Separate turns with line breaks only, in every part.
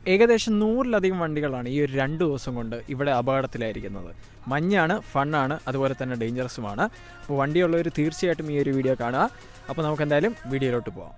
ഏകദേശം നൂറിലധികം വണ്ടികളാണ് ഈ ഒരു രണ്ട് ദിവസം കൊണ്ട് ഇവിടെ അപകടത്തിലായിരിക്കുന്നത് മഞ്ഞാണ് ഫണ്ണാണ് അതുപോലെ തന്നെ ഡേഞ്ചറസുമാണ് അപ്പോൾ വണ്ടിയുള്ളവർ തീർച്ചയായിട്ടും ഈ ഒരു വീഡിയോ കാണുക അപ്പോൾ നമുക്ക് എന്തായാലും വീഡിയോയിലോട്ട് പോകാം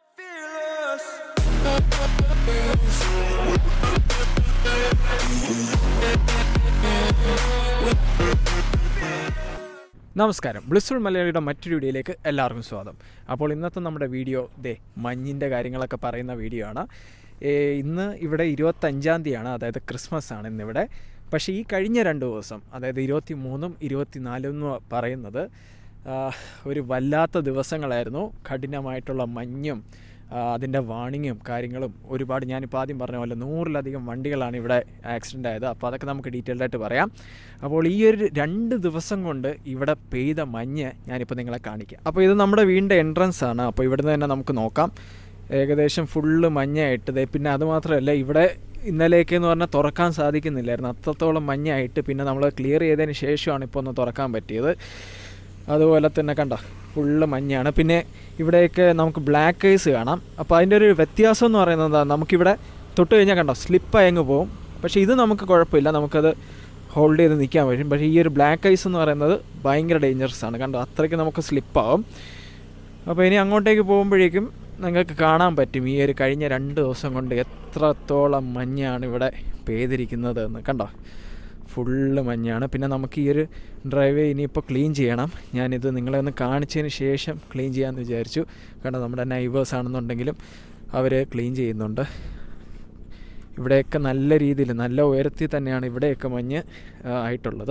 നമസ്കാരം ബ്ലിസ്ഫുൾ മലയാളിയുടെ മറ്റൊരു വീഡിയോയിലേക്ക് എല്ലാവർക്കും സ്വാഗതം അപ്പോൾ ഇന്നത്തെ നമ്മുടെ വീഡിയോ ദേ മഞ്ഞിൻ്റെ കാര്യങ്ങളൊക്കെ പറയുന്ന വീഡിയോ ആണ് ഏ, ഇന്ന് ഇവിടെ ഇരുപത്തഞ്ചാം തീയതിയാണ് അതായത് ക്രിസ്മസ് ആണ് ഇന്നിവിടെ പക്ഷേ ഈ കഴിഞ്ഞ രണ്ട് ദിവസം അതായത് ഇരുപത്തി മൂന്നും ഇരുപത്തിനാലും എന്ന് പറയുന്നത് ആ, ഒരു വല്ലാത്ത ദിവസങ്ങളായിരുന്നു കഠിനമായിട്ടുള്ള മഞ്ഞും ആ, അതിൻ്റെ വാണിങ്ങും കാര്യങ്ങളും ഒരുപാട് ഞാനിപ്പോൾ ആദ്യം പറഞ്ഞ പോലെ നൂറിലധികം വണ്ടികളാണ് ഇവിടെ ആക്സിഡൻ്റ് ആയത് അപ്പോൾ അതൊക്കെ നമുക്ക് ഡീറ്റെയിൽഡ് ആയിട്ട് പറയാം അപ്പോൾ ഈ ഒരു രണ്ട് ദിവസം കൊണ്ട് ഇവിടെ പെയ്ത മഞ്ഞ് ഞാനിപ്പോൾ നിങ്ങളെ കാണിക്കാം അപ്പോൾ ഇത് നമ്മുടെ വീടിൻ്റെ എൻട്രൻസ് ആണ് അപ്പോൾ ഇവിടുന്ന് തന്നെ നമുക്ക് നോക്കാം ഏകദേശം ഫുള്ള് മഞ്ഞായിട്ട് ദേ പിന്നെ അതുമാത്രമല്ല ഇവിടെ ഇന്നലേക്ക് എന്ന് പറഞ്ഞാൽ തുറക്കാൻ സാധിക്കുന്നില്ലായിരുന്നു അത്രത്തോളം മഞ്ഞായിട്ട് പിന്നെ നമ്മൾ ക്ലിയർ ചെയ്തതിന് ശേഷമാണ് ഇപ്പോൾ ഒന്ന് തുറക്കാൻ പറ്റിയത് അതുപോലെ തന്നെ കണ്ട ഫുള്ള് മഞ്ഞാണ് പിന്നെ ഇവിടെയൊക്കെ നമുക്ക് ബ്ലാക്ക് ഐസ് കാണാം അപ്പോൾ അതിൻ്റെ ഒരു വ്യത്യാസം എന്ന് പറയുന്നത് എന്താ നമുക്കിവിടെ തൊട്ട് കഴിഞ്ഞാൽ കണ്ടോ സ്ലിപ്പായി അങ്ങ് പോകും പക്ഷേ ഇത് നമുക്ക് കുഴപ്പമില്ല നമുക്കത് ഹോൾഡ് ചെയ്ത് നിൽക്കാൻ പറ്റും പക്ഷേ ഈ ഒരു ബ്ലാക്ക് ഐസ് എന്ന് പറയുന്നത് ഭയങ്കര ഡേഞ്ചറസ് ആണ് കണ്ടോ അത്രയ്ക്ക് നമുക്ക് സ്ലിപ്പാവും അപ്പോൾ ഇനി അങ്ങോട്ടേക്ക് പോകുമ്പോഴേക്കും നിങ്ങൾക്ക് കാണാൻ പറ്റും ഈ ഒരു കഴിഞ്ഞ രണ്ട് ദിവസം കൊണ്ട് എത്രത്തോളം മഞ്ഞാണ് ഇവിടെ പെയ്തിരിക്കുന്നത് എന്ന് കണ്ടോ ഫുള്ള് മഞ്ഞാണ് പിന്നെ നമുക്ക് ഈ ഒരു ഡ്രൈവേ ഇനിയിപ്പോൾ ക്ലീൻ ചെയ്യണം ഞാനിത് നിങ്ങളെ ഒന്ന് കാണിച്ചതിന് ശേഷം ക്ലീൻ ചെയ്യാമെന്ന് വിചാരിച്ചു കാരണം നമ്മുടെ നൈവേഴ്സ് ആണെന്നുണ്ടെങ്കിലും അവർ ക്ലീൻ ചെയ്യുന്നുണ്ട് ഇവിടെയൊക്കെ നല്ല രീതിയിൽ നല്ല ഉയരത്തിൽ തന്നെയാണ് ഇവിടെയൊക്കെ മഞ്ഞ് ആ, ആയിട്ടുള്ളത്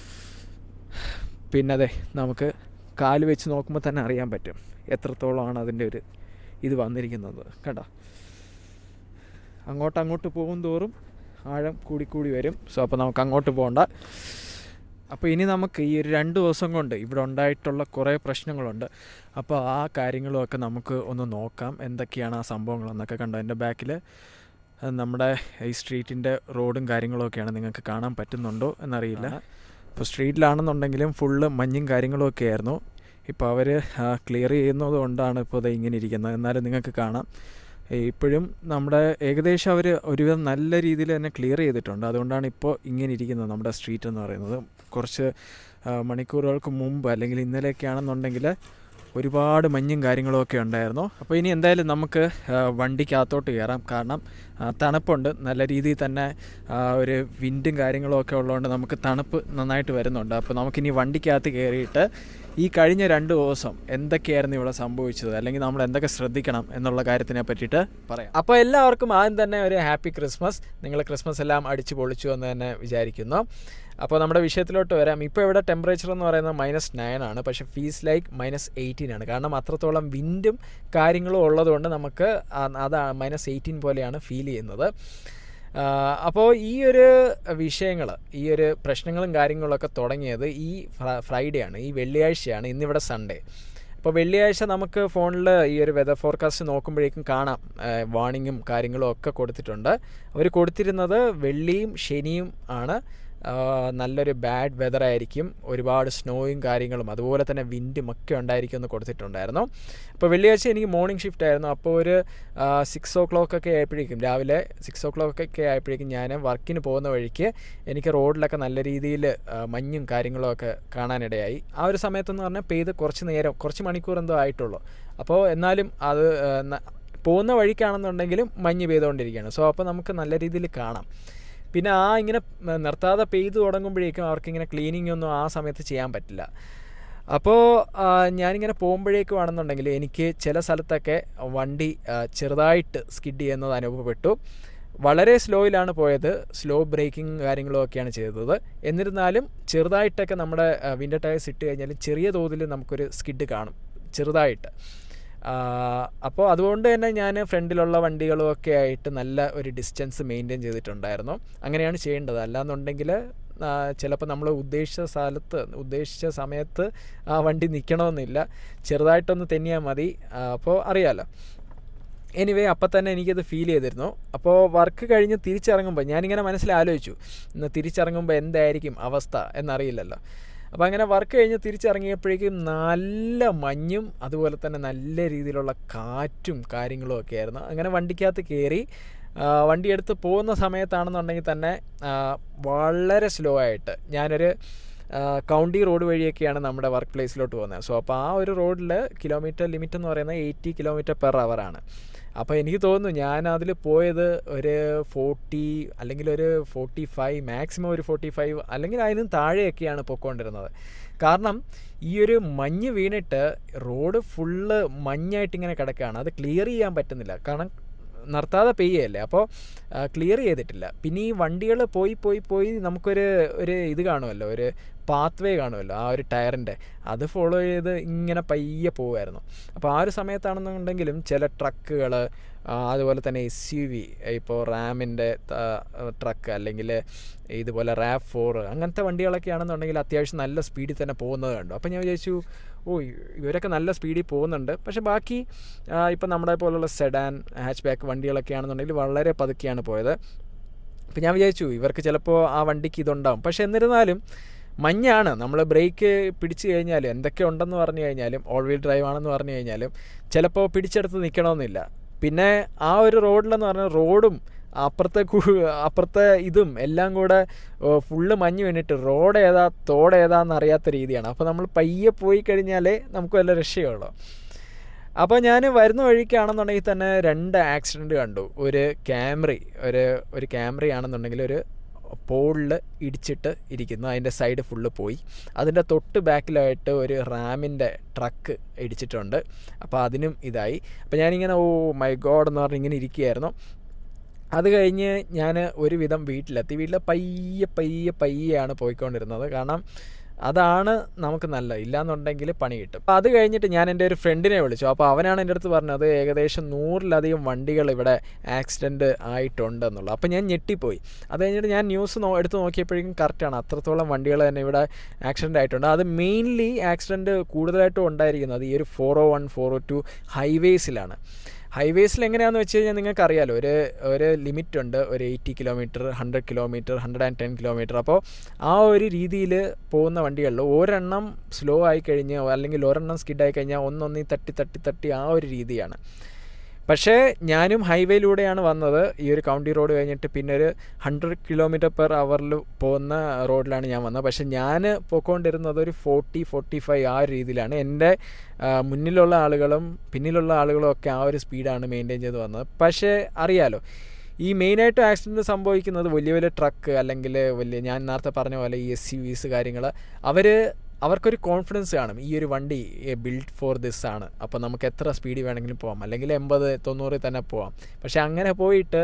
പിന്നെ അതെ നമുക്ക് കാല് വെച്ച് നോക്കുമ്പോൾ തന്നെ അറിയാൻ പറ്റും എത്രത്തോളമാണ് അതിൻ്റെ ഒരു ഇത് വന്നിരിക്കുന്നത് കണ്ടോ അങ്ങോട്ട് അങ്ങോട്ട് പോകും തോറും ആഴം കൂടിക്കൂടി വരും സോ അപ്പോൾ നമുക്ക് അങ്ങോട്ട് പോകണ്ട അപ്പോൾ ഇനി നമുക്ക് ഈ ഒരു രണ്ട് ദിവസം കൊണ്ട് ഇവിടെ ഉണ്ടായിട്ടുള്ള കുറേ പ്രശ്നങ്ങളുണ്ട് അപ്പോൾ ആ കാര്യങ്ങളുമൊക്കെ നമുക്ക് ഒന്ന് നോക്കാം എന്തൊക്കെയാണ് ആ സംഭവങ്ങളെന്നൊക്കെ കണ്ടോ എൻ്റെ ബാക്കിൽ നമ്മുടെ ഈ സ്ട്രീറ്റിൻ്റെ റോഡും കാര്യങ്ങളുമൊക്കെയാണ് നിങ്ങൾക്ക് കാണാൻ പറ്റുന്നുണ്ടോ എന്നറിയില്ല ഇപ്പോൾ സ്ട്രീറ്റിലാണെന്നുണ്ടെങ്കിലും ഫുള്ള് മഞ്ഞും കാര്യങ്ങളും ഒക്കെ ആയിരുന്നു ഇപ്പോൾ അവർ ക്ലിയർ ചെയ്യുന്നത് കൊണ്ടാണ് ഇപ്പോൾ ഇത് ഇങ്ങനെ ഇരിക്കുന്നത് എന്നാലും നിങ്ങൾക്ക് കാണാം ഏ, ഇപ്പോഴും നമ്മുടെ ഏകദേശം അവർ ഒരുവിധം നല്ല രീതിയിൽ തന്നെ ക്ലിയർ ചെയ്തിട്ടുണ്ട് അതുകൊണ്ടാണ് ഇപ്പോൾ ഇങ്ങനെ ഇരിക്കുന്നത് നമ്മുടെ സ്ട്രീറ്റ് എന്ന് പറയുന്നത് കുറച്ച് ആ, മണിക്കൂറുകൾക്ക് മുമ്പ് അല്ലെങ്കിൽ ഇന്നലെയൊക്കെ ആണെന്നുണ്ടെങ്കിൽ ഒരുപാട് മഞ്ഞും കാര്യങ്ങളും ഒക്കെ ഉണ്ടായിരുന്നു അപ്പോൾ ഇനി എന്തായാലും നമുക്ക് ആ, വണ്ടിക്കകത്തോട്ട് കയറാം കാരണം ആ, തണുപ്പുണ്ട് നല്ല രീതിയിൽ തന്നെ ആ, ഒരു വിൻഡും കാര്യങ്ങളും ഒക്കെ ഉള്ളതുകൊണ്ട് നമുക്ക് തണുപ്പ് നന്നായിട്ട് വരുന്നുണ്ട് അപ്പോൾ നമുക്കിനി വണ്ടിക്കകത്ത് കയറിയിട്ട് ഈ കഴിഞ്ഞ രണ്ട് ദിവസം എന്തൊക്കെയായിരുന്നു ഇവിടെ സംഭവിച്ചത് അല്ലെങ്കിൽ നമ്മൾ എന്തൊക്കെ ശ്രദ്ധിക്കണം എന്നുള്ള കാര്യത്തിനെ പറ്റിയിട്ട് പറയാം അപ്പോൾ എല്ലാവർക്കും ആദ്യം തന്നെ ഒരു ഹാപ്പി ക്രിസ്മസ് നിങ്ങൾ ക്രിസ്മസ് എല്ലാം അടിച്ചു പൊളിച്ചു എന്ന് തന്നെ വിചാരിക്കുന്നു അപ്പോൾ നമ്മുടെ വിഷയത്തിലോട്ട് വരാം ഇപ്പോൾ ഇവിടെ ടെമ്പറേച്ചർ എന്ന് പറയുന്നത് മൈനസ് നയൻ ആണ് പക്ഷേ ഫീസ് ലൈക്ക് മൈനസ് എയ്റ്റീൻ ആണ് കാരണം അത്രത്തോളം വിൻഡും കാര്യങ്ങളും ഉള്ളതുകൊണ്ട് നമുക്ക് ആ- അത് മൈനസ് എയ്റ്റീൻ പോലെയാണ് ഫീൽ ചെയ്യുന്നത് അപ്പോൾ ഈ ഒരു വിഷയങ്ങൾ ഈ ഒരു പ്രശ്നങ്ങളും കാര്യങ്ങളൊക്കെ തുടങ്ങിയത് ഈ ഫ്ര- ഫ്രൈഡേ ആണ് ഈ വെള്ളിയാഴ്ചയാണ് ഇന്നിവിടെ സൺഡേ അപ്പോൾ വെള്ളിയാഴ്ച നമുക്ക് ഫോണിൽ ഈ ഒരു വെതർ ഫോർകാസ്റ്റ് നോക്കുമ്പോഴേക്കും കാണാം വാണിങ്ങും കാര്യങ്ങളും ഒക്കെ കൊടുത്തിട്ടുണ്ട് അവർ കൊടുത്തിരുന്നത് വെള്ളിയും ശനിയും ആണ് ആ, നല്ലൊരു ബാഡ് വെതർ ആയിരിക്കും ഒരുപാട് സ്നോയും കാര്യങ്ങളും അതുപോലെ തന്നെ വിൻഡും ഒക്കെ ഉണ്ടായിരിക്കും എന്ന് കൊടുത്തിട്ടുണ്ടായിരുന്നു അപ്പോൾ വെള്ളിയാഴ്ച എനിക്ക് മോർണിംഗ് ഷിഫ്റ്റ് ആയിരുന്നു അപ്പോൾ ഒരു സിക്സ് ഓ ക്ലോക്ക് ഒക്കെ ആയപ്പോഴേക്കും രാവിലെ സിക്സ് ഓ ക്ലോക്ക് ഒക്കെ ആയപ്പോഴേക്കും ഞാൻ വർക്കിന് പോകുന്ന വഴിക്ക് എനിക്ക് റോഡിലൊക്കെ നല്ല രീതിയിൽ മഞ്ഞും കാര്യങ്ങളും ഒക്കെ കാണാനിടയായി ആ ഒരു സമയത്തെന്ന് പറഞ്ഞാൽ പെയ്ത് കുറച്ച് നേരം കുറച്ച് മണിക്കൂർ എന്തോ ആയിട്ടുള്ളൂ അപ്പോൾ എന്നാലും അത് ആ, ന- പോകുന്ന വഴിക്കാണെന്നുണ്ടെങ്കിലും മഞ്ഞ് പെയ്തുകൊണ്ടിരിക്കുകയാണ് സോ അപ്പോൾ നമുക്ക് നല്ല രീതിയിൽ കാണാം പിന്നെ ആ ഇങ്ങനെ ഉം, നിർത്താതെ പെയ്ത് തുടങ്ങുമ്പോഴേക്കും അവർക്കിങ്ങനെ ക്ലീനിങ് ഒന്നും ആ സമയത്ത് ചെയ്യാൻ പറ്റില്ല അപ്പോൾ ആ, ഞാനിങ്ങനെ പോകുമ്പോഴേക്കും ആണെന്നുണ്ടെങ്കിൽ എനിക്ക് ചില സ്ഥലത്തൊക്കെ വണ്ടി ആ, ചെറുതായിട്ട് സ്കിഡ് ചെയ്യുന്നത് അനുഭവപ്പെട്ടു വളരെ സ്ലോയിലാണ് പോയത് സ്ലോ ബ്രേക്കിംഗ് കാര്യങ്ങളും ഒക്കെയാണ് ചെയ്തത് എന്നിരുന്നാലും ചെറുതായിട്ടൊക്കെ നമ്മുടെ വിൻഡർ ടയേഴ്സ് ഇട്ട് കഴിഞ്ഞാൽ ചെറിയ തോതിൽ നമുക്കൊരു സ്കിഡ് കാണും ചെറുതായിട്ട് അപ്പോൾ അതുകൊണ്ട് തന്നെ ഞാൻ ഫ്രണ്ടിലുള്ള വണ്ടികളും ഒക്കെ ആയിട്ട് നല്ല ഒരു ഡിസ്റ്റൻസ് മെയിൻറ്റെയിൻ ചെയ്തിട്ടുണ്ടായിരുന്നു അങ്ങനെയാണ് ചെയ്യേണ്ടത് അല്ലാന്നുണ്ടെങ്കിൽ ചിലപ്പോൾ നമ്മൾ ഉദ്ദേശിച്ച സ്ഥലത്ത് ഉദ്ദേശിച്ച സമയത്ത് ആ വണ്ടി നിൽക്കണമെന്നില്ല ചെറുതായിട്ടൊന്ന് തെന്നിയാൽ മതി അപ്പോൾ അറിയാമല്ലോ എനിവേ അപ്പം തന്നെ എനിക്കത് ഫീൽ ചെയ്തിരുന്നു അപ്പോൾ വർക്ക് കഴിഞ്ഞ് തിരിച്ചിറങ്ങുമ്പോൾ ഞാനിങ്ങനെ മനസ്സിൽ ആലോചിച്ചു ഇന്ന് തിരിച്ചിറങ്ങുമ്പോൾ എന്തായിരിക്കും അവസ്ഥ എന്നറിയില്ലല്ലോ അപ്പോൾ അങ്ങനെ വർക്ക് കഴിഞ്ഞ് തിരിച്ചിറങ്ങിയപ്പോഴേക്കും നല്ല മഞ്ഞും അതുപോലെ തന്നെ നല്ല രീതിയിലുള്ള കാറ്റും കാര്യങ്ങളും ഒക്കെ ആയിരുന്നു അങ്ങനെ വണ്ടിക്കകത്ത് കയറി ആ, വണ്ടി എടുത്ത് പോകുന്ന സമയത്താണെന്നുണ്ടെങ്കിൽ തന്നെ ആ, വളരെ സ്ലോ ആയിട്ട് ഞാനൊരു ആ, കൗണ്ടി റോഡ് വഴിയൊക്കെയാണ് നമ്മുടെ വർക്ക് പ്ലേസിലോട്ട് പോകുന്നത് സോ അപ്പോൾ ആ ഒരു റോഡിൽ കിലോമീറ്റർ ലിമിറ്റ് എന്ന് പറയുന്നത് എയ്റ്റി കിലോമീറ്റർ പെർ ആണ് അപ്പോൾ എനിക്ക് തോന്നുന്നു ഞാൻ അതിൽ പോയത് ഒരു ഫോർട്ടി അല്ലെങ്കിൽ ഒരു ഫോർട്ടി ഫൈവ് മാക്സിമം ഒരു ഫോർട്ടി ഫൈവ് അല്ലെങ്കിൽ അതിനും താഴെയൊക്കെയാണ് പൊയ്ക്കൊണ്ടിരുന്നത് കാരണം ഈ ഒരു മഞ്ഞ് വീണിട്ട് റോഡ് ഫുള്ള് മഞ്ഞായിട്ട് ഇങ്ങനെ കിടക്കുകയാണ് അത് ക്ലിയർ ചെയ്യാൻ പറ്റുന്നില്ല കാരണം നിർത്താതെ പെയ്യല്ലേ അപ്പോൾ ക്ലിയർ ചെയ്തിട്ടില്ല പിന്നെ ഈ വണ്ടികൾ പോയി പോയി പോയി നമുക്കൊരു ഒരു ഇത് കാണുമല്ലോ ഒരു പാത്ത് വേ കാണുമല്ലോ ആ ഒരു ടയറിൻ്റെ അത് ഫോളോ ചെയ്ത് ഇങ്ങനെ പയ്യെ പോവുമായിരുന്നു അപ്പോൾ ആ ഒരു സമയത്താണെന്നുണ്ടെങ്കിലും ചില ട്രക്കുകൾ അതുപോലെ തന്നെ എസ് യു വി ഇപ്പോൾ റാമിൻ്റെ ട്രക്ക് അല്ലെങ്കിൽ ഇതുപോലെ റാപ്പ് ഫോർ അങ്ങനത്തെ വണ്ടികളൊക്കെ ആണെന്നുണ്ടെങ്കിൽ അത്യാവശ്യം നല്ല സ്പീഡിൽ തന്നെ പോകുന്നത് കണ്ടു അപ്പോൾ ഞാൻ വിചാരിച്ചു ഓ ഇവരൊക്കെ നല്ല സ്പീഡിൽ പോകുന്നുണ്ട് പക്ഷേ ബാക്കി ഇപ്പം നമ്മുടെ പോലുള്ള സെഡാൻ ഹാച്ച് ബാക്ക് വണ്ടികളൊക്കെ ആണെന്നുണ്ടെങ്കിൽ വളരെ പതുക്കെയാണ് പോയത് അപ്പോൾ ഞാൻ വിചാരിച്ചു ഇവർക്ക് ചിലപ്പോൾ ആ വണ്ടിക്ക് ഇതുണ്ടാവും പക്ഷേ എന്നിരുന്നാലും മഞ്ഞാണ് നമ്മൾ ബ്രേക്ക് പിടിച്ചു കഴിഞ്ഞാൽ എന്തൊക്കെ ഉണ്ടെന്ന് പറഞ്ഞു കഴിഞ്ഞാലും ഓൾ വീൽ ഡ്രൈവ് ആണെന്ന് പറഞ്ഞു കഴിഞ്ഞാലും ചിലപ്പോൾ പിടിച്ചെടുത്ത് നിൽക്കണമെന്നില്ല പിന്നെ ആ ഒരു റോഡിലെന്ന് പറഞ്ഞാൽ റോഡും അപ്പുറത്തെ അപ്പുറത്തെ ഇതും എല്ലാം കൂടെ ഫുള്ള് മഞ്ഞ് വീണിട്ട് റോഡ് ഏതാ തോട് ഏതാന്ന് അറിയാത്ത രീതിയാണ് അപ്പോൾ നമ്മൾ പയ്യെ പോയി കഴിഞ്ഞാലേ നമുക്ക് വല്ല രക്ഷയുള്ളൂ അപ്പോൾ ഞാൻ വരുന്ന വഴിക്കാണെന്നുണ്ടെങ്കിൽ തന്നെ രണ്ട് ആക്സിഡൻറ്റ് കണ്ടു ഒരു ക്യാമറി ഒരു ഒരു ക്യാമറി ആണെന്നുണ്ടെങ്കിൽ ഒരു പോളിൽ ഇടിച്ചിട്ട് ഇരിക്കുന്നു അതിൻ്റെ സൈഡ് ഫുള്ള് പോയി അതിൻ്റെ തൊട്ട് ബാക്കിലായിട്ട് ഒരു റാമിൻ്റെ ട്രക്ക് ഇടിച്ചിട്ടുണ്ട് അപ്പോൾ അതിനും ഇതായി അപ്പോൾ ഞാനിങ്ങനെ ഓ മൈ ഗോഡ് എന്ന് പറഞ്ഞ് ഇങ്ങനെ ഇരിക്കുകയായിരുന്നു അത് കഴിഞ്ഞ് ഞാൻ ഒരുവിധം വീട്ടിലെത്തി വീട്ടിൽ പയ്യെ പയ്യെ പയ്യെയാണ് പോയിക്കൊണ്ടിരുന്നത് കാരണം അതാണ് നമുക്ക് നല്ലത് ഇല്ലാന്നുണ്ടെങ്കിൽ പണി കിട്ടും അപ്പോൾ അത് കഴിഞ്ഞിട്ട് ഞാൻ എൻ്റെ ഒരു ഫ്രണ്ടിനെ വിളിച്ചു അപ്പോൾ അവനാണ് എൻ്റെ അടുത്ത് പറഞ്ഞത് ഏകദേശം നൂറിലധികം വണ്ടികൾ ഇവിടെ ആക്സിഡൻറ്റ് ആയിട്ടുണ്ടെന്നുള്ളത് അപ്പോൾ ഞാൻ ഞെട്ടിപ്പോയി അത് കഴിഞ്ഞിട്ട് ഞാൻ ന്യൂസ് നോ എടുത്ത് നോക്കിയപ്പോഴേക്കും കറക്റ്റാണ് അത്രത്തോളം വണ്ടികൾ തന്നെ ഇവിടെ ആക്സിഡൻ്റ് ആയിട്ടുണ്ട് അത് മെയിൻലി ആക്സിഡൻറ്റ് കൂടുതലായിട്ടും ഉണ്ടായിരിക്കുന്നത് ഈ ഒരു four o one four o two ഹൈവേസിലാണ് ഹൈവേസിൽ എങ്ങനെയാണെന്ന് വെച്ച് കഴിഞ്ഞാൽ നിങ്ങൾക്ക് അറിയാലോ ഒരു ഒരു ലിമിറ്റ് ഉണ്ട് ഒരു eighty kilometre hundred kilometre hundred and ten kilometre അപ്പോൾ ആ ഒരു രീതിയിൽ പോകുന്ന വണ്ടികളിൽ ഒരെണ്ണം സ്ലോ ആയി കഴിഞ്ഞ് അല്ലെങ്കിൽ ഒരെണ്ണം സ്കിഡായി കഴിഞ്ഞാൽ ഒന്നൊന്നി തട്ടി തട്ടി തട്ടി ആ ഒരു രീതിയാണ് പക്ഷേ ഞാനും ഹൈവേയിലൂടെയാണ് വന്നത് ഈ ഒരു കൗണ്ടി റോഡ് കഴിഞ്ഞിട്ട് പിന്നെ ഒരു ഹൺഡ്രഡ് കിലോമീറ്റർ പെർ അവറിൽ പോകുന്ന റോഡിലാണ് ഞാൻ വന്നത് പക്ഷേ ഞാൻ പോയിക്കൊണ്ടിരുന്നത് ഒരു ഫോർട്ടി ഫോർട്ടി ഫൈവ് ആ ഒരു രീതിയിലാണ് എൻ്റെ മുന്നിലുള്ള ആളുകളും പിന്നിലുള്ള ആളുകളും ഒക്കെ ആ ഒരു സ്പീഡാണ് മെയിൻറ്റെയിൻ ചെയ്ത് വന്നത് പക്ഷേ അറിയാലോ ഈ മെയിനായിട്ട് ആക്സിഡൻറ്റ് സംഭവിക്കുന്നത് വലിയ വലിയ ട്രക്ക് അല്ലെങ്കിൽ വലിയ ഞാൻ നേരത്തെ പറഞ്ഞ പോലെ ഈ എസ് യു വിസ് കാര്യങ്ങൾ അവർ അവർക്കൊരു കോൺഫിഡൻസ് കാണും ഈ ഒരു വണ്ടി ബിൽഡ് ഫോർ ദിസ് ആണ് അപ്പോൾ നമുക്ക് എത്ര സ്പീഡിൽ വേണമെങ്കിലും പോകാം അല്ലെങ്കിൽ എൺപത് തൊണ്ണൂറിൽ തന്നെ പോകാം പക്ഷേ അങ്ങനെ പോയിട്ട്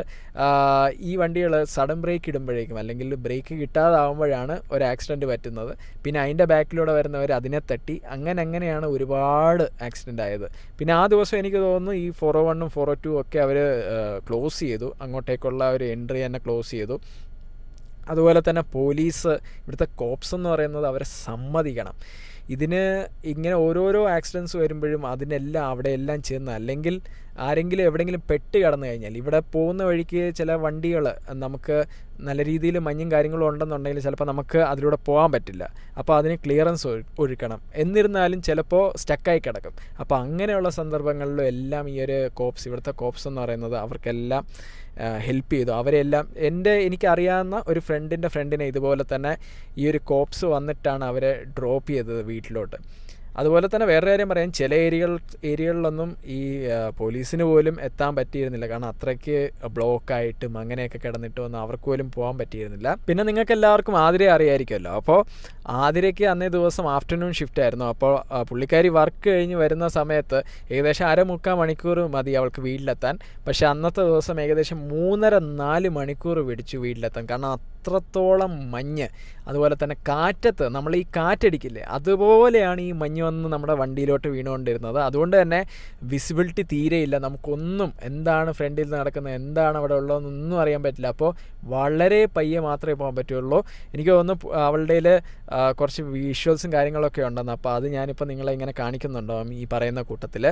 ഈ വണ്ടികൾ സഡൻ ബ്രേക്ക് ഇടുമ്പോഴേക്കും അല്ലെങ്കിൽ ബ്രേക്ക് കിട്ടാതാവുമ്പോഴാണ് ഒരു ആക്സിഡൻറ്റ് പറ്റുന്നത് പിന്നെ അതിൻ്റെ ബാക്കിലൂടെ വരുന്നവർ അതിനെ തട്ടി അങ്ങനെ അങ്ങനെയാണ് ഒരുപാട് ആക്സിഡൻ്റ് ആയത് പിന്നെ ആ ദിവസം എനിക്ക് തോന്നുന്നു ഈ ഫോർ ഒ വണ്ണും ഫോർ ഒ ടു ഒക്കെ അവർ ക്ലോസ് ചെയ്തു അങ്ങോട്ടേക്കുള്ള ഒരു എൻട്രി തന്നെ ക്ലോസ് ചെയ്തു അതുപോലെ തന്നെ പോലീസ് ഇവിടുത്തെ കോപ്സ് എന്ന് പറയുന്നത് അവരെ സമ്മതിക്കണം ഇതിന് ഇങ്ങനെ ഓരോരോ ആക്സിഡൻസ് വരുമ്പോഴും അതിനെല്ലാം അവിടെ എല്ലാം ചെന്ന് അല്ലെങ്കിൽ ആരെങ്കിലും എവിടെയെങ്കിലും പെട്ട് കിടന്നു കഴിഞ്ഞാൽ ഇവിടെ പോകുന്ന വഴിക്ക് ചില വണ്ടികൾ നമുക്ക് നല്ല രീതിയിൽ മഞ്ഞും കാര്യങ്ങളും ഉണ്ടെന്നുണ്ടെങ്കിൽ ചിലപ്പോൾ നമുക്ക് അതിലൂടെ പോകാൻ പറ്റില്ല അപ്പോൾ അതിന് ക്ലിയറൻസ് ഒഴുക്കണം എന്നിരുന്നാലും ചിലപ്പോൾ സ്റ്റക്കായി കിടക്കും അപ്പോൾ അങ്ങനെയുള്ള സന്ദർഭങ്ങളിലും എല്ലാം ഈ ഒരു കോപ്സ് ഇവിടുത്തെ കോപ്സ് എന്ന് പറയുന്നത് അവർക്കെല്ലാം ഹെൽപ്പ് ചെയ്തു അവരെല്ലാം എൻ്റെ എനിക്കറിയാവുന്ന ഒരു ഫ്രണ്ടിൻ്റെ ഫ്രണ്ടിനെ ഇതുപോലെ തന്നെ ഈ ഒരു കോപ്സ് വന്നിട്ടാണ് അവരെ ഡ്രോപ്പ് ചെയ്തത് വീട്ടിലോട്ട് അതുപോലെ തന്നെ വേറെ കാര്യം പറയാം ചില ഏരിയകൾ ഏരിയകളിലൊന്നും ഈ പോലീസിന് പോലും എത്താൻ പറ്റിയിരുന്നില്ല കാരണം അത്രയ്ക്ക് ബ്ലോക്കായിട്ടും അങ്ങനെയൊക്കെ കിടന്നിട്ട് ഒന്നും അവർക്ക് പോലും പോകാൻ പറ്റിയിരുന്നില്ല പിന്നെ നിങ്ങൾക്ക് എല്ലാവർക്കും ആതിരെ അറിയായിരിക്കുമല്ലോ അപ്പോൾ ആതിരയ്ക്ക് അന്നേ ദിവസം ആഫ്റ്റർനൂൺ ഷിഫ്റ്റ് ആയിരുന്നു അപ്പോൾ പുള്ളിക്കാരി വർക്ക് കഴിഞ്ഞ് വരുന്ന സമയത്ത് ഏകദേശം അരമുക്കാൽ മണിക്കൂർ മതി അവൾക്ക് വീട്ടിലെത്താൻ പക്ഷേ അന്നത്തെ ദിവസം ഏകദേശം മൂന്നര നാല് മണിക്കൂർ പിടിച്ചു വീട്ടിലെത്താൻ കാരണം അത്രത്തോളം മഞ്ഞ് അതുപോലെ തന്നെ കാറ്റത്ത് നമ്മൾ ഈ കാറ്റടിക്കില്ലേ അതുപോലെയാണ് ഈ മഞ്ഞ് വന്ന് നമ്മുടെ വണ്ടിയിലോട്ട് വീണുകൊണ്ടിരുന്നത് അതുകൊണ്ട് തന്നെ വിസിബിലിറ്റി തീരെയില്ല നമുക്കൊന്നും എന്താണ് ഫ്രണ്ടിൽ നടക്കുന്നത് എന്താണ് അവിടെ ഉള്ളതെന്നൊന്നും അറിയാൻ പറ്റില്ല അപ്പോൾ വളരെ പയ്യെ മാത്രമേ പോകാൻ പറ്റുള്ളൂ എനിക്ക് തോന്നുന്നു അവളുടെ കുറച്ച് വിഷ്വൽസും കാര്യങ്ങളൊക്കെ ഉണ്ടെന്ന് അപ്പോൾ അത് ഞാനിപ്പോൾ നിങ്ങളെ ഇങ്ങനെ കാണിക്കുന്നുണ്ടോ ഈ പറയുന്ന കൂട്ടത്തിൽ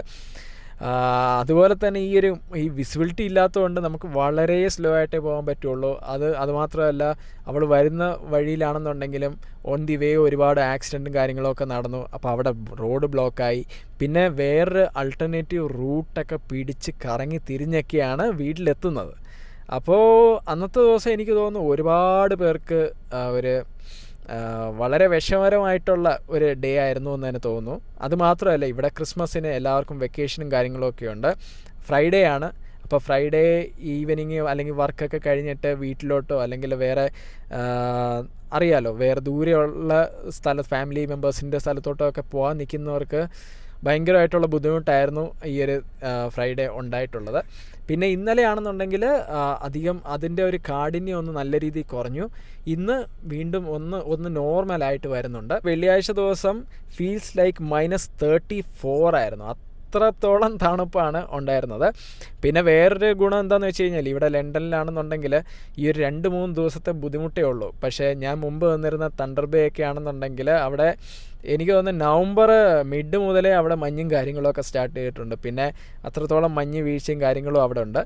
അതുപോലെ തന്നെ ഈ ഒരു ഈ വിസിബിലിറ്റി ഇല്ലാത്തതുകൊണ്ട് നമുക്ക് വളരെ സ്ലോ ആയിട്ടേ പോകാൻ പറ്റുള്ളൂ അത് അതുമാത്രമല്ല അവൾ വരുന്ന വഴിയിലാണെന്നുണ്ടെങ്കിലും ഓൺ ദി വേ ഒരുപാട് ആക്സിഡൻറ്റും കാര്യങ്ങളൊക്കെ നടന്നു അപ്പോൾ അവിടെ റോഡ് ബ്ലോക്കായി പിന്നെ വേറൊരു അൾട്ടർനേറ്റീവ് റൂട്ടൊക്കെ പിടിച്ച് കറങ്ങി തിരിഞ്ഞൊക്കെയാണ് വീട്ടിലെത്തുന്നത് അപ്പോൾ അന്നത്തെ ദിവസം എനിക്ക് തോന്നുന്നു ഒരുപാട് പേർക്ക് ആ, ഒരു ആ, വളരെ വിഷമകരമായിട്ടുള്ള ഒരു ഡേ ആയിരുന്നു എന്ന് തന്നെ തോന്നുന്നു അത് മാത്രമല്ല ഇവിടെ ക്രിസ്മസിന് എല്ലാവർക്കും വെക്കേഷനും കാര്യങ്ങളൊക്കെ ഉണ്ട് ഫ്രൈഡേ ആണ് അപ്പോൾ ഫ്രൈഡേ ഈവനിങ് അല്ലെങ്കിൽ വർക്കൊക്കെ കഴിഞ്ഞിട്ട് വീട്ടിലോട്ടോ അല്ലെങ്കിൽ വേറെ ആ, അറിയാലോ വേറെ ദൂരെയുള്ള സ്ഥല ഫാമിലി മെമ്പേഴ്സിൻ്റെ സ്ഥലത്തോട്ടോ ഒക്കെ പോകാൻ നിൽക്കുന്നവർക്ക് ഭയങ്കരമായിട്ടുള്ള ബുദ്ധിമുട്ടായിരുന്നു ഈ ഒരു ഫ്രൈഡേ ഉണ്ടായിട്ടുള്ളത് പിന്നെ ഇന്നലെയാണെന്നുണ്ടെങ്കിൽ ആ, അധികം അതിൻ്റെ ഒരു കാഠിന്യം ഒന്ന് നല്ല രീതിയിൽ കുറഞ്ഞു ഇന്ന് വീണ്ടും ഒന്ന് ഒന്ന് നോർമലായിട്ട് വരുന്നുണ്ട് വെള്ളിയാഴ്ച ദിവസം feels like minus thirty four ആയിരുന്നു അത്രത്തോളം തണുപ്പാണ് ഉണ്ടായിരുന്നത് പിന്നെ വേറൊരു ഗുണം എന്താണെന്ന് വെച്ച് കഴിഞ്ഞാൽ ഇവിടെ ലണ്ടനിലാണെന്നുണ്ടെങ്കിൽ ഈ ഒരു രണ്ട് മൂന്ന് ദിവസത്തെ ബുദ്ധിമുട്ടേ ഉള്ളൂ പക്ഷേ ഞാൻ മുമ്പ് വന്നിരുന്ന തണ്ടർ ബേ ഒക്കെ ആണെന്നുണ്ടെങ്കിൽ അവിടെ എനിക്ക് തോന്നുന്നു നവംബർ മിഡ് മുതലേ അവിടെ മഞ്ഞും കാര്യങ്ങളൊക്കെ സ്റ്റാർട്ട് ചെയ്തിട്ടുണ്ട് പിന്നെ അത്രത്തോളം മഞ്ഞ് വീഴ്ചയും കാര്യങ്ങളും അവിടെ ഉണ്ട്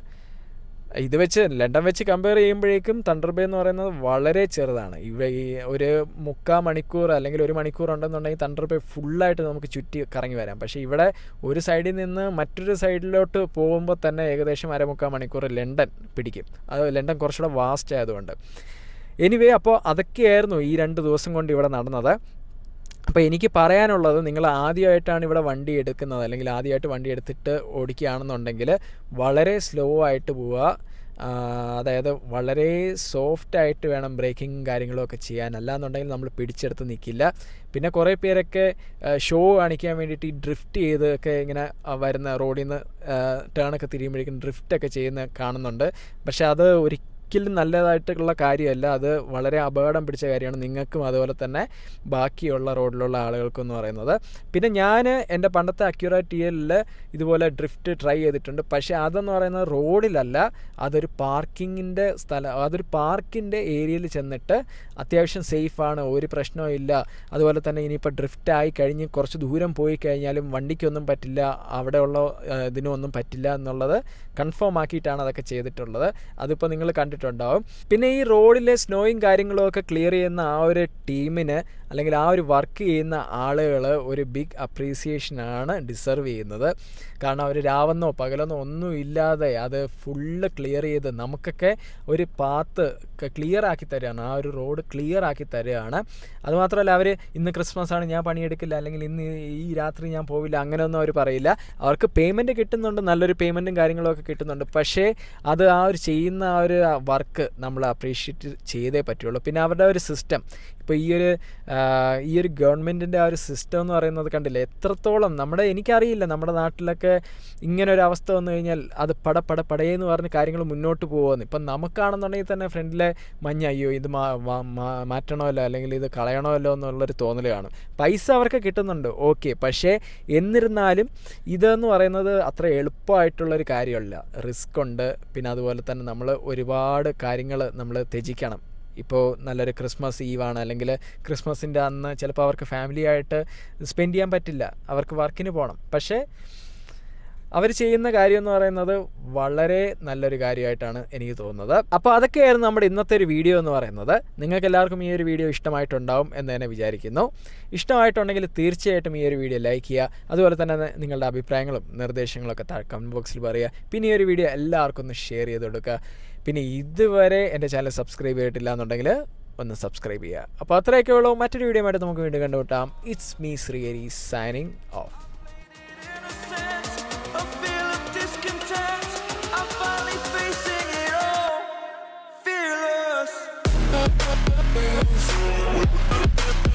ഇത് വെച്ച് ലണ്ടൻ വെച്ച് കമ്പയർ ചെയ്യുമ്പോഴേക്കും തണ്ടർ ബേ എന്ന് പറയുന്നത് വളരെ ചെറുതാണ് ഇവ ഈ ഒരു മുക്കാൽ മണിക്കൂർ അല്ലെങ്കിൽ ഒരു മണിക്കൂർ ഉണ്ടെന്നുണ്ടെങ്കിൽ തണ്ടർ ബേ ഫുള്ളായിട്ട് നമുക്ക് ചുറ്റി കറങ്ങി വരാം പക്ഷേ ഇവിടെ ഒരു സൈഡിൽ നിന്ന് മറ്റൊരു സൈഡിലോട്ട് പോകുമ്പോൾ തന്നെ ഏകദേശം അരമുക്കാൽ മണിക്കൂർ ലണ്ടൻ പിടിക്കും അത് ലണ്ടൻ കുറച്ചുകൂടെ വാസ്റ്റ് ആയതുകൊണ്ട് എനിവേ അപ്പോൾ അതൊക്കെയായിരുന്നു ഈ രണ്ട് ദിവസം കൊണ്ട് ഇവിടെ നടന്നത് അപ്പോൾ എനിക്ക് പറയാനുള്ളത് നിങ്ങൾ ആദ്യമായിട്ടാണ് ഇവിടെ വണ്ടി എടുക്കുന്നത് അല്ലെങ്കിൽ ആദ്യമായിട്ട് വണ്ടി എടുത്തിട്ട് ഓടിക്കുകയാണെന്നുണ്ടെങ്കിൽ വളരെ സ്ലോ ആയിട്ട് പോവുക ആ, അതായത് വളരെ സോഫ്റ്റ് ആയിട്ട് വേണം ബ്രേക്കിങ്ങും കാര്യങ്ങളും ഒക്കെ ചെയ്യാൻ അല്ലാന്നുണ്ടെങ്കിൽ നമ്മൾ പിടിച്ചെടുത്ത് നിൽക്കില്ല പിന്നെ കുറേ പേരൊക്കെ ഷോ കാണിക്കാൻ വേണ്ടിയിട്ട് ഈ ഡ്രിഫ്റ്റ് ചെയ്ത് ഒക്കെ ഇങ്ങനെ ആ, വരുന്ന റോഡിൽ നിന്ന് ടേണൊക്കെ തിരിയുമ്പോഴേക്കും ഡ്രിഫ്റ്റൊക്കെ ചെയ്യുന്ന കാണുന്നുണ്ട് പക്ഷേ അത് ഒരിക്കലും നല്ലതായിട്ടുള്ള കാര്യമല്ല അത് വളരെ അപകടം പിടിച്ച കാര്യമാണ് നിങ്ങൾക്കും അതുപോലെ തന്നെ ബാക്കിയുള്ള റോഡിലുള്ള ആളുകൾക്കും എന്ന് പറയുന്നത് പിന്നെ ഞാൻ എൻ്റെ പണ്ടത്തെ അക്യൂറ ടി എല്ലിൽ ഇതുപോലെ ഡ്രിഫ്റ്റ് ട്രൈ ചെയ്തിട്ടുണ്ട് പക്ഷേ അതെന്ന് പറയുന്നത് റോഡിലല്ല അതൊരു പാർക്കിങ്ങിൻ്റെ സ്ഥലം അതൊരു പാർക്കിൻ്റെ ഏരിയയിൽ ചെന്നിട്ട് അത്യാവശ്യം സേഫാണ് ഒരു പ്രശ്നവും ഇല്ല അതുപോലെ തന്നെ ഇനിയിപ്പോൾ ഡ്രിഫ്റ്റ് ആയി കഴിഞ്ഞ് കുറച്ച് ദൂരം പോയി കഴിഞ്ഞാലും വണ്ടിക്കൊന്നും പറ്റില്ല അവിടെയുള്ള ആ, ഇതിനൊന്നും പറ്റില്ല എന്നുള്ളത് കൺഫേം ആക്കിയിട്ടാണ് അതൊക്കെ ചെയ്തിട്ടുള്ളത് അതിപ്പോൾ നിങ്ങൾ കണ്ടിട്ടുണ്ടാവും പിന്നെ ഈ റോഡിലെ സ്നോയും കാര്യങ്ങളും ഒക്കെ ക്ലിയർ ചെയ്യുന്ന ആ ഒരു ടീമിന് അല്ലെങ്കിൽ ആ ഒരു വർക്ക് ചെയ്യുന്ന ആളുകൾ ഒരു ബിഗ് അപ്രീസിയേഷനാണ് ഡിസർവ് ചെയ്യുന്നത് കാരണം അവർ രാവെന്നോ പകലെന്നോ ഒന്നും ഇല്ലാതെ അത് ഫുള്ള് ക്ലിയർ ചെയ്ത് നമുക്കൊക്കെ ഒരു പാത്ത് ക്ലിയർ ആക്കി തരികയാണ് ആ ഒരു റോഡ് ക്ലിയർ ആക്കി തരികയാണ് അതുമാത്രമല്ല അവർ ഇന്ന് ക്രിസ്മസ് ആണ് ഞാൻ പണിയെടുക്കില്ല അല്ലെങ്കിൽ ഇന്ന് ഈ രാത്രി ഞാൻ പോവില്ല അങ്ങനെയൊന്നും അവർ പറയില്ല അവർക്ക് പേയ്മെൻറ്റ് കിട്ടുന്നുണ്ട് നല്ലൊരു പേയ്മെൻറ്റും കാര്യങ്ങളൊക്കെ കിട്ടുന്നുണ്ട് പക്ഷേ അത് ആ ഒരു ചെയ്യുന്ന ആ ഒരു വർക്ക് നമ്മൾ അപ്രീഷിയേറ്റ് ചെയ്തേ പറ്റുള്ളൂ പിന്നെ അവരുടെ ഒരു സിസ്റ്റം ഇപ്പോൾ ഈ ഒരു ആ, ഈ ഒരു ഗവൺമെൻറ്റിൻ്റെ ആ ഒരു സിസ്റ്റം എന്ന് പറയുന്നത് കണ്ടില്ലേ എത്രത്തോളം നമ്മുടെ എനിക്കറിയില്ല നമ്മുടെ നാട്ടിലൊക്കെ ഇങ്ങനെ ഒരു അവസ്ഥ വന്നു കഴിഞ്ഞാൽ അത് പട പട പടയെന്ന് പറഞ്ഞ് കാര്യങ്ങൾ മുന്നോട്ട് പോകുമെന്ന് ഇപ്പം നമുക്കാണെന്നുണ്ടെങ്കിൽ തന്നെ ഫ്രണ്ടിലെ മഞ്ഞ അയ്യോ ഇത് മാ മാ- മാ- മാറ്റണമല്ലോ അല്ലെങ്കിൽ ഇത് കളയണമല്ലോ എന്നുള്ളൊരു തോന്നൽ കാണും പൈസ അവർക്ക് കിട്ടുന്നുണ്ട് ഓക്കെ പക്ഷേ എന്നിരുന്നാലും ഇതെന്ന് പറയുന്നത് അത്ര എളുപ്പമായിട്ടുള്ളൊരു കാര്യമല്ല റിസ്ക് ഉണ്ട് പിന്നെ അതുപോലെ തന്നെ നമ്മൾ ഒരുപാട് കാര്യങ്ങൾ നമ്മൾ ത്യജിക്കണം ഇപ്പോൾ നല്ലൊരു ക്രിസ്മസ് ഈവാണ് അല്ലെങ്കിൽ ക്രിസ്മസിൻ്റെ അന്ന് ചിലപ്പോൾ അവർക്ക് ഫാമിലി ആയിട്ട് സ്പെൻഡ് ചെയ്യാൻ പറ്റില്ല അവർക്ക് വർക്കിന് പോകണം പക്ഷേ അവർ ചെയ്യുന്ന കാര്യം എന്ന് പറയുന്നത് വളരെ നല്ലൊരു കാര്യമായിട്ടാണ് എനിക്ക് തോന്നുന്നത് അപ്പോൾ അതൊക്കെയായിരുന്നു നമ്മുടെ ഇന്നത്തെ ഒരു വീഡിയോ എന്ന് പറയുന്നത് നിങ്ങൾക്ക് എല്ലാവർക്കും ഈ ഒരു വീഡിയോ ഇഷ്ടമായിട്ടുണ്ടാവും എന്ന് തന്നെ വിചാരിക്കുന്നു ഇഷ്ടമായിട്ടുണ്ടെങ്കിൽ തീർച്ചയായിട്ടും ഈ ഒരു വീഡിയോ ലൈക്ക് ചെയ്യുക അതുപോലെ തന്നെ നിങ്ങളുടെ അഭിപ്രായങ്ങളും നിർദ്ദേശങ്ങളൊക്കെ താഴെ കമൻറ്റ് ബോക്സിൽ പറയുക പിന്നെ ഈ ഒരു വീഡിയോ എല്ലാവർക്കും ഒന്ന് ഷെയർ ചെയ്ത് കൊടുക്കുക പിന്നെ ഇതുവരെ എൻ്റെ ചാനൽ സബ്സ്ക്രൈബ് ചെയ്തിട്ടില്ല എന്നുണ്ടെങ്കിൽ ഒന്ന് സബ്സ്ക്രൈബ് ചെയ്യുക അപ്പോൾ അത്രയൊക്കെ ഉള്ളൂ മറ്റൊരു വീഡിയോ ആയിട്ട് നമുക്ക് വീണ്ടും കണ്ടുമുട്ടാം it's me Srihari signing off
innocence, a feel of discontent. I'm finally facing it all, fearless.